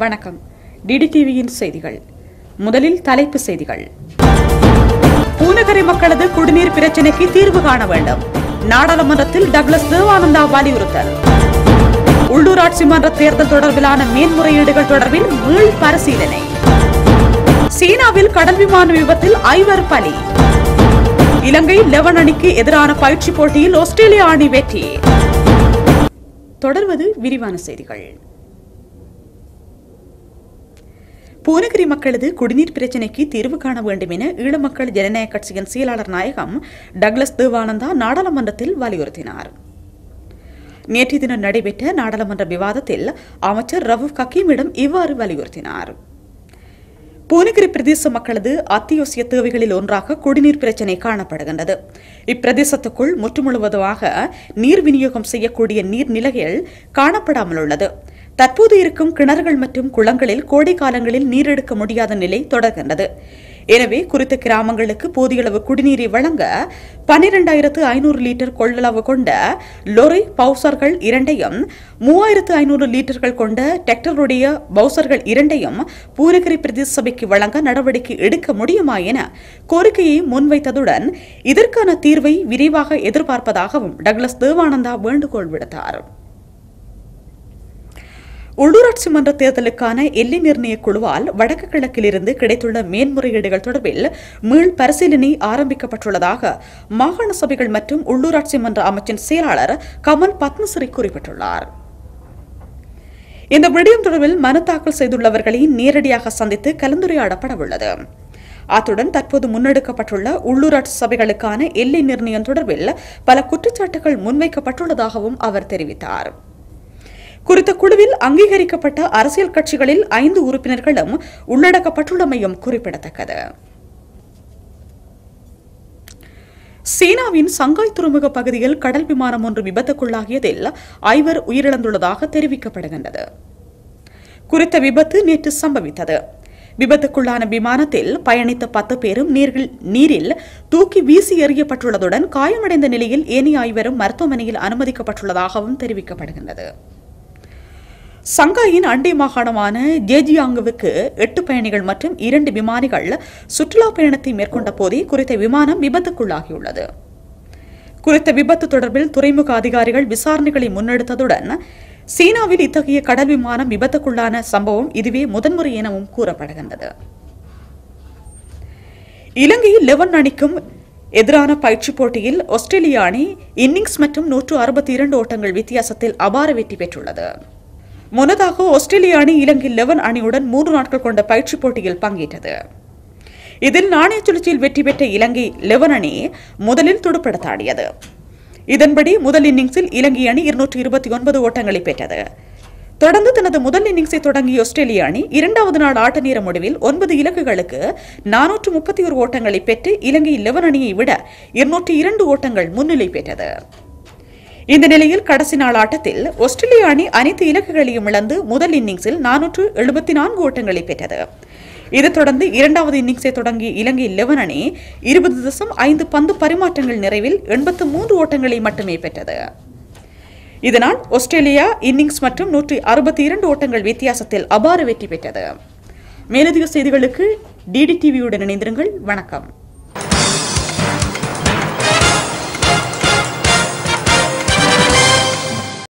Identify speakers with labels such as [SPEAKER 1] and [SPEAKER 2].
[SPEAKER 1] வணக்கம் டிடிடிவியின் செய்திகள் முதலில் தலைப்பு செய்திகள் பூநகரி மக்களது குடிநீர் பிரச்சினைக்கு தீர்வு காண வேண்டும் நாடாளுமன்றத்தில் டக்ளஸ் தேவானந்தா வலியுறுத்தல் உள்ளூராட்சி மன்ற தேர்தல் தொடர்பிலான மேன்முறையீடுகள் தொடர்பில் மீள் பரிசீலனை சீனாவில் கடல் விமான விபத்தில் ஐவர் பலி இலங்கை லெவன் அணிக்கு எதிரான பயிற்சி போட்டியில் ஆஸ்திரேலியா அணி வெற்றி தொடர்வது விரிவான செய்திகள் பூனகிரி மக்களது குடிநீர் பிரச்சினைக்கு தீர்வு காண வேண்டும் என ஈழ மக்கள் ஜனநாயக கட்சியின் செயலாளர் நாயகம் டக்ளஸ் தேவானந்தா நாடாளுமன்றத்தில் வலியுறுத்தினார் நேற்றைய தினம் நடைபெற்ற நாடாளுமன்ற விவாதத்தில் அமைச்சர் ரவூப் ஹக்கீமிடம் இவ்வாறு வலியுறுத்தினார் பூனகிரி பிரதேச மக்களது அத்தியாவசிய தேவைகளில் ஒன்றாக குடிநீர் பிரச்சினை காணப்படுகின்றது இப்பிரதேசத்துக்குள் முற்றுமுழுவதுமாக நீர் விநியோகம் செய்யக்கூடிய நீர்நிலைகள் காணப்படாமல் உள்ளது தற்போது இருக்கும் கிணறுகள் மற்றும் குளங்களில் கோடை காலங்களில் நீர் எடுக்க முடியாத நிலை தொடர்கின்றது எனவே குறித்த கிராமங்களுக்கு போதிய அளவு குடிநீரை வழங்க பனிரெண்டாயிரத்து ஐநூறு லிட்டர் கொள்ளளவு கொண்ட லொரி பவுசர்கள் இரண்டையும் மூவாயிரத்து ஐநூறு லிட்டர்கள் கொண்ட டிராக்டருடைய பவுசர்கள் இரண்டையும் பூரகிரி பிரதேச சபைக்கு வழங்க நடவடிக்கை எடுக்க முடியுமா என கோரிக்கையை முன்வைத்ததுடன் இதற்கான தீர்வை விரைவாக எதிர்பார்ப்பதாகவும் டக்ளஸ் தேவானந்தா வேண்டுகோள் விடுத்தார் உள்ளூராட்சி மன்ற தேர்தலுக்கான எல்லை நிர்ணய குழுவால் வடக்கு கிழக்கிலிருந்து கிடைத்துள்ள மேன்முறையீடுகள் தொடர்பில் மீள் பரிசீலனை ஆரம்பிக்கப்பட்டுள்ளதாக மாகாண சபைகள் மற்றும் உள்ளூராட்சி மன்ற அமைச்சின் செயலாளர் கமல் பத்மஸ்ரீ குறிப்பிட்டுள்ளார் இந்த விடயம் தொடர்பில் மனு தாக்கல் செய்துள்ளவர்களை நேரடியாக சந்தித்து கலந்துரையாடப்பட உள்ளது அத்துடன் தற்போது முன்னெடுக்கப்பட்டுள்ள உள்ளூராட்சி சபைகளுக்கான எல்லை நிர்ணயம் தொடர்பில் பல குற்றச்சாட்டுகள் முன்வைக்கப்பட்டுள்ளதாகவும் அவர் தெரிவித்தார் குறித்த குழுவில் அங்கீகரிக்கப்பட்ட அரசியல் கட்சிகளில் ஐந்து உறுப்பினர்களும் உள்ளடக்கப்பட்டுள்ளமையும் குறிப்பிடத்தக்கது சீனாவின் சங்காய் துறைமுக பகுதியில் கடல் விமானம் ஒன்று விபத்துக்குள்ளாகியதில் ஐவர் உயிரிழந்துள்ளதாக தெரிவிக்கப்படுகின்றது குறித்த விபத்து நேற்று சம்பவித்தது விபத்துக்குள்ளான விமானத்தில் பயணித்த பத்து பேரும் நீரில் நீரில் தூக்கி வீசி எறியப்பட்டுள்ளதுடன் காயமடைந்த நிலையில் ஏனைய ஐவரும் மருத்துவமனையில் அனுமதிக்கப்பட்டுள்ளதாகவும் தெரிவிக்கப்படுகின்றது சங்காயின் அண்டை மாகாணமான ஜேஜியாங்குவுக்கு எட்டு பயணிகள் மற்றும் இரண்டு விமானிகள் சுற்றுலா பயணத்தை மேற்கொண்ட போதே குறித்த விமானம் விபத்துக்குள்ளாகியுள்ளது குறித்த விபத்து தொடர்பில் துறைமுக அதிகாரிகள் விசாரணைகளை முன்னெடுத்ததுடன் சீனாவில் இத்தகைய கடல் விமானம் விபத்துக்குள்ளான சம்பவம் இதுவே முதன்முறை எனவும் கூறப்படுகின்றது இலங்கையில் லெவன் அணிக்கும் எதிரான பயிற்சி போட்டியில் ஆஸ்திரேலிய அணி இன்னிங்ஸ் மற்றும் நூற்று அறுபத்தி இரண்டு ஓட்டங்கள் வித்தியாசத்தில் அபார வெற்றி பெற்றுள்ளது முன்னதாக ஆஸ்திரேலிய அணி இலங்கை லெவன் அணியுடன் மூன்று நாட்கள் கொண்ட பயிற்சி போட்டியில் பங்கேற்றது இதில் நாணய சுழற்சியில் வெற்றி பெற்ற இலங்கை லெவன் அணி முதலில் துடுப்படுத்தாடியது இதன்படி முதல் இன்னிங்ஸில் இலங்கை அணி இருநூற்று இருபத்தி ஒன்பது ஓட்டங்களை பெற்றது தொடர்ந்து தனது முதல் இன்னிங்ஸை தொடங்கிய ஆஸ்திரேலிய அணி இரண்டாவது நாள் ஆட்ட நேர முடிவில் ஒன்பது இலக்குகளுக்கு நானூற்று முப்பத்தி ஒரு ஓட்டங்களை பெற்று இலங்கை லெவன் அணியை விட இருநூற்றி இரண்டு ஓட்டங்கள் முன்னிலை பெற்றது இந்த நிலையில் கடைசி நாள் ஆட்டத்தில் ஆஸ்திரேலிய அணி அனைத்து இலக்குகளையும் இழந்து முதல் இன்னிங்ஸில் நானூற்று எழுபத்தி நான்கு ஓட்டங்களை பெற்றது இதைத் தொடர்ந்து இரண்டாவது இன்னிங்ஸை தொடங்கிய இலங்கை லெவன் அணி இருபது தசம் ஐந்து பந்து பரிமாற்றங்கள் நிறைவில் எண்பத்து மூன்று ஓட்டங்களை மட்டுமே பெற்றது இதனால் ஆஸ்திரேலியா இன்னிங்ஸ் மற்றும் நூற்றி அறுபத்தி இரண்டு ஓட்டங்கள் வித்தியாசத்தில் அபார வெற்றி பெற்றது மேலதிக செய்திகளுக்கு டிடி டிவியுடன் இணைந்திருங்கள் வணக்கம்